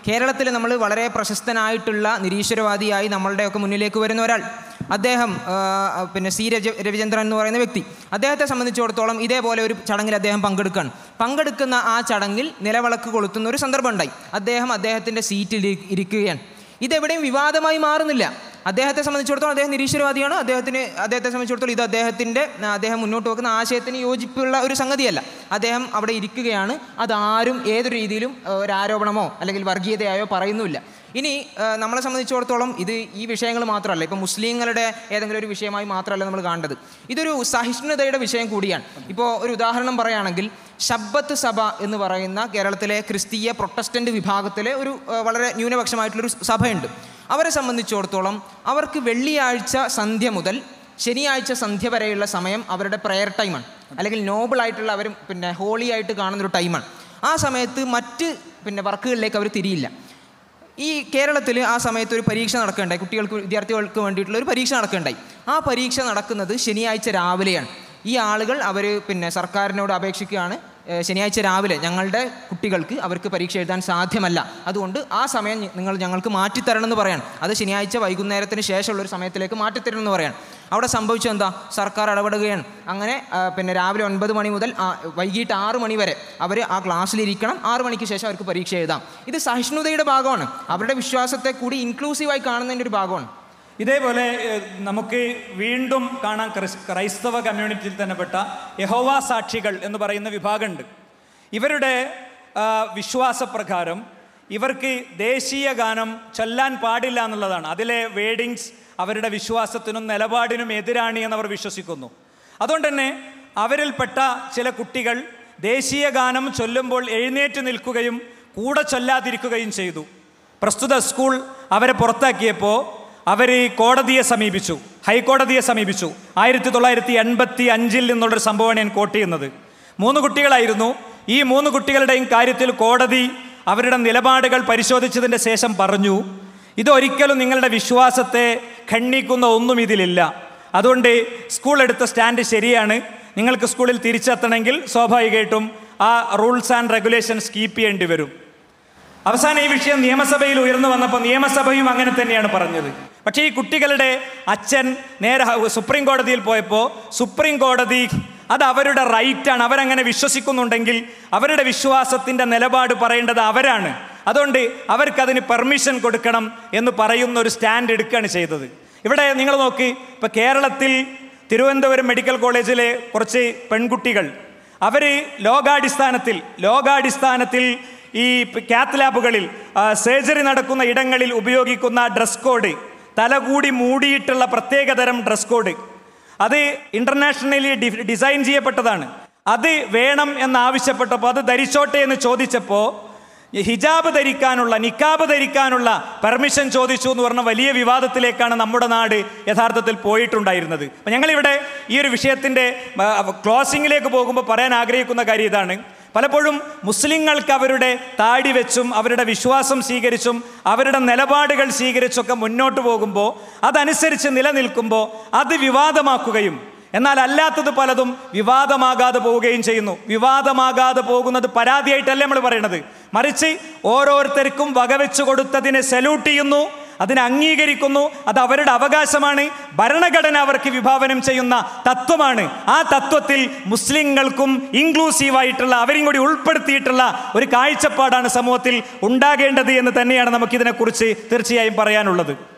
കേരളത്തിൽ നമ്മൾ വളരെ പ്രശസ്തനായിട്ടുള്ള നിരീശ്വരവാദിയായി നമ്മളുടെയൊക്കെ മുന്നിലേക്ക് വരുന്ന ഒരാൾ അദ്ദേഹം ആ, പിന്നെ സി രജ രവിചന്ദ്രൻ എന്ന് പറയുന്ന വ്യക്തി അദ്ദേഹത്തെ സംബന്ധിച്ചിടത്തോളം ഇതേപോലെ ഒരു ചടങ്ങിൽ അദ്ദേഹം പങ്കെടുക്കുകയാണ് പങ്കെടുക്കുന്ന ആ ചടങ്ങിൽ നിലവിളക്ക് കൊളുത്തുന്ന ഒരു സന്ദർഭം ഉണ്ടായി അദ്ദേഹം അദ്ദേഹത്തിൻ്റെ സീറ്റിൽ ഇരി- ഇരിക്കുകയാണ് ഇതെവിടെയും വിവാദമായി മാറുന്നില്ല അദ്ദേഹത്തെ സംബന്ധിച്ചിടത്തോളം അദ്ദേഹം നിരീശ്വരവാദിയാണ് അദ്ദേഹത്തിന് അദ്ദേഹത്തെ സംബന്ധിച്ചിടത്തോളം ഇത് അദ്ദേഹത്തിൻ്റെ അദ്ദേഹം മുന്നോട്ട് വെക്കുന്ന ആശയത്തിന് യോജിപ്പുള്ള ഒരു സംഗതിയല്ല അദ്ദേഹം അവിടെ ഇരിക്കുകയാണ് അതാരും ഏതൊരു രീതിയിലും ഏഹ്, ഒരു ആരോപണമോ അല്ലെങ്കിൽ വർഗീയതയായോ പറയുന്നുമില്ല ഇനി ഏഹ്, നമ്മളെ സംബന്ധിച്ചിടത്തോളം ഇത് ഈ വിഷയങ്ങൾ മാത്രമല്ല ഇപ്പോൾ മുസ്ലിങ്ങളുടെ ഏതെങ്കിലും ഒരു വിഷയമായി മാത്രമല്ല നമ്മൾ കാണേണ്ടത് ഇതൊരു സഹിഷ്ണുതയുടെ വിഷയം കൂടിയാണ് ഇപ്പോൾ ഒരു ഉദാഹരണം പറയുകയാണെങ്കിൽ ശബ്ബത്ത് സഭ എന്ന് പറയുന്ന കേരളത്തിലെ ക്രിസ്തീയ പ്രൊട്ടസ്റ്റന്റ് വിഭാഗത്തിലെ ഒരു ഏഹ്, വളരെ ന്യൂനപക്ഷമായിട്ടുള്ളൊരു സഭയുണ്ട് അവരെ സംബന്ധിച്ചിടത്തോളം അവർക്ക് വെള്ളിയാഴ്ച സന്ധ്യ മുതൽ ശനിയാഴ്ച സന്ധ്യ വരെയുള്ള സമയം അവരുടെ പ്രെയർ ടൈമാണ് അല്ലെങ്കിൽ നോബിൾ ആയിട്ടുള്ള അവർ പിന്നെ ഹോളി ആയിട്ട് കാണുന്നൊരു ടൈമാണ് ആ സമയത്ത് മറ്റ് പിന്നെ വർക്കുകളിലേക്ക് അവർ തിരിയില്ല ഈ കേരളത്തിൽ ആ സമയത്ത് ഒരു പരീക്ഷ നടക്കുകയുണ്ടായി കുട്ടികൾക്ക് വിദ്യാർത്ഥികൾക്ക് വേണ്ടിയിട്ടുള്ള ഒരു പരീക്ഷ നടക്കുകയുണ്ടായി ആ പരീക്ഷ നടക്കുന്നത് ശനിയാഴ്ച രാവിലെയാണ് ഈ ആളുകൾ അവർ പിന്നെ സർക്കാരിനോട് അപേക്ഷിക്കുകയാണ് ഏഹ് ശനിയാഴ്ച രാവിലെ ഞങ്ങളുടെ കുട്ടികൾക്ക് അവർക്ക് പരീക്ഷ എഴുതാൻ സാധ്യമല്ല അതുകൊണ്ട് ആ സമയം ഞ- നിങ്ങൾ ഞങ്ങൾക്ക് മാറ്റിത്തരണം എന്ന് പറയാൻ അത് ശനിയാഴ്ച വൈകുന്നേരത്തിന് ശേഷമുള്ള ഒരു സമയത്തിലേക്ക് മാറ്റിത്തരണം എന്ന് പറയാൻ അവിടെ സംഭവിച്ചത് എന്താ സർക്കാർ ഇടപെടുകയാണ് അങ്ങനെ ആ, പിന്നെ രാവിലെ ഒൻപത് മണി മുതൽ ആ, വൈകിട്ട് ആറ് മണി വരെ അവർ ആ ക്ലാസ്സിലിരിക്കണം ആറ് മണിക്ക് ശേഷം അവർക്ക് പരീക്ഷ എഴുതാം ഇത് സഹിഷ്ണുതയുടെ ഭാഗമാണ് അവരുടെ വിശ്വാസത്തെ കൂടി ഇൻക്ലൂസീവായി കാണുന്നതിൻ്റെ ഒരു ഭാഗമാണ് ഇതേപോലെ ഏഹ്, നമുക്ക് വീണ്ടും കാണാൻ ക്രിസ്- ക്രൈസ്തവ കമ്മ്യൂണിറ്റിയിൽ തന്നെ പെട്ട യഹോവ സാക്ഷികൾ എന്ന് പറയുന്ന വിഭാഗമുണ്ട് ഇവരുടെ ആ, വിശ്വാസപ്രകാരം ഇവർക്ക് ദേശീയ ഗാനം ചൊല്ലാൻ പാടില്ല എന്നുള്ളതാണ് അതിലെ വേഡിങ്സ് അവരുടെ വിശ്വാസത്തിനും നിലപാടിനും എതിരാണ് എന്നവർ വിശ്വസിക്കുന്നു അതുകൊണ്ട് തന്നെ അവരിൽപ്പെട്ട ചില കുട്ടികൾ ദേശീയ ഗാനം ചൊല്ലുമ്പോൾ എഴുന്നേറ്റ് നിൽക്കുകയും കൂടെ ചൊല്ലാതിരിക്കുകയും ചെയ്തു പ്രസ്തുത സ്കൂൾ അവരെ പുറത്താക്കിയപ്പോൾ അവർ കോടതിയെ സമീപിച്ചു ഹൈക്കോടതിയെ സമീപിച്ചു ആയിരത്തി തൊള്ളായിരത്തി എൺപത്തി അഞ്ചിൽ നിന്നുള്ളൊരു സംഭവമാണ് ഞാൻ കോട്ട് ചെയ്യുന്നത് മൂന്ന് കുട്ടികളായിരുന്നു ഈ മൂന്ന് കുട്ടികളുടെയും കാര്യത്തിൽ കോടതി അവരുടെ നിലപാടുകൾ പരിശോധിച്ചതിൻ്റെ ശേഷം പറഞ്ഞു ഇതൊരിക്കലും നിങ്ങളുടെ വിശ്വാസത്തെ ഖണ്ഡിക്കുന്ന ഒന്നും ഇതിലില്ല അതുകൊണ്ട് സ്കൂൾ എടുത്ത സ്റ്റാൻഡ് ശരിയാണ് നിങ്ങൾക്ക് സ്കൂളിൽ തിരിച്ചെത്തണമെങ്കിൽ സ്വാഭാവികമായിട്ടും ആ റൂൾസ് ആൻഡ് റെഗുലേഷൻസ് കീപ്പ് ചെയ്യേണ്ടി വരും അവസാനം ഈ വിഷയം നിയമസഭയിൽ ഉയർന്നു വന്നപ്പോൾ നിയമസഭയും അങ്ങനെ തന്നെയാണ് പറഞ്ഞത് പക്ഷേ ഈ കുട്ടികളുടെ അച്ഛൻ നേരെ ഹ- സുപ്രീം കോടതിയിൽ പോയപ്പോൾ സുപ്രീം കോടതി അത് അവരുടെ റൈറ്റാണ് അവരങ്ങനെ വിശ്വസിക്കുന്നുണ്ടെങ്കിൽ അവരുടെ വിശ്വാസത്തിൻ്റെ നിലപാട് പറയേണ്ടത് അവരാണ് അതുകൊണ്ട് അവർക്കതിന് പെർമിഷൻ കൊടുക്കണം എന്ന് പറയുന്ന ഒരു സ്റ്റാൻഡ് എടുക്കുകയാണ് ചെയ്തത് ഇവിടെ നിങ്ങൾ നോക്കി ഇപ്പം കേരളത്തിൽ തിരുവനന്തപുരം മെഡിക്കൽ കോളേജിലെ കുറച്ച് പെൺകുട്ടികൾ അവർ ലോകാടിസ്ഥാനത്തിൽ ലോകാടിസ്ഥാനത്തിൽ ഈ കാത്ത് ലാബുകളിൽ സർജറി നടക്കുന്ന ഇടങ്ങളിൽ ഉപയോഗിക്കുന്ന ഡ്രസ് കോഡ് തലകൂടി മൂടിയിട്ടുള്ള പ്രത്യേകതരം ഡ്രസ് കോഡ് അത് ഇന്റർനാഷണലി ഡി- ഡിസൈൻ ചെയ്യപ്പെട്ടതാണ് അത് വേണം എന്നാവശ്യപ്പെട്ടപ്പോൾ അത് ധരിച്ചോട്ടെ എന്ന് ചോദിച്ചപ്പോൾ ഈ ഹിജാബ് ധരിക്കാനുള്ള നിക്കാബ് ധരിക്കാനുള്ള പെർമിഷൻ ചോദിച്ചു എന്ന് പറഞ്ഞ വലിയ വിവാദത്തിലേക്കാണ് നമ്മുടെ നാട് യഥാർത്ഥത്തിൽ പോയിട്ടുണ്ടായിരുന്നത് അപ്പം ഞങ്ങളിവിടെ ഈ ഒരു വിഷയത്തിൻ്റെ ക്ലോസിങ്ങിലേക്ക് പോകുമ്പോൾ പറയാൻ ആഗ്രഹിക്കുന്ന കാര്യം ഇതാണ് പലപ്പോഴും മുസ്ലിങ്ങൾക്ക് അവരുടെ താടി വെച്ചും അവരുടെ വിശ്വാസം സ്വീകരിച്ചും അവരുടെ നിലപാടുകൾ സ്വീകരിച്ചൊക്കെ മുന്നോട്ട് പോകുമ്പോൾ അതനുസരിച്ച് നിലനിൽക്കുമ്പോൾ അത് വിവാദമാക്കുകയും എന്നാൽ അല്ലാത്തത് പലതും വിവാദമാകാതെ പോവുകയും ചെയ്യുന്നു വിവാദമാകാതെ പോകുന്നത് പരാതിയായിട്ടല്ല നമ്മൾ പറയണത് മറിച്ച് ഓരോരുത്തർക്കും വകവെച്ചു കൊടുത്തതിനെ സല്യൂട്ട് ചെയ്യുന്നു അതിനെ അംഗീകരിക്കുന്നു അത് അവരുടെ അവകാശമാണ് ഭരണഘടന അവർക്ക് വിഭാവനം ചെയ്യുന്ന തത്വമാണ് ആ തത്വത്തിൽ മുസ്ലിങ്ങൾക്കും ഇൻക്ലൂസീവായിട്ടുള്ള അവരും കൂടി ഉൾപ്പെടുത്തിയിട്ടുള്ള ഒരു കാഴ്ചപ്പാടാണ് സമൂഹത്തിൽ ഉണ്ടാകേണ്ടത് എന്ന് തന്നെയാണ് നമുക്കിതിനെക്കുറിച്ച് തീർച്ചയായും പറയാനുള്ളത്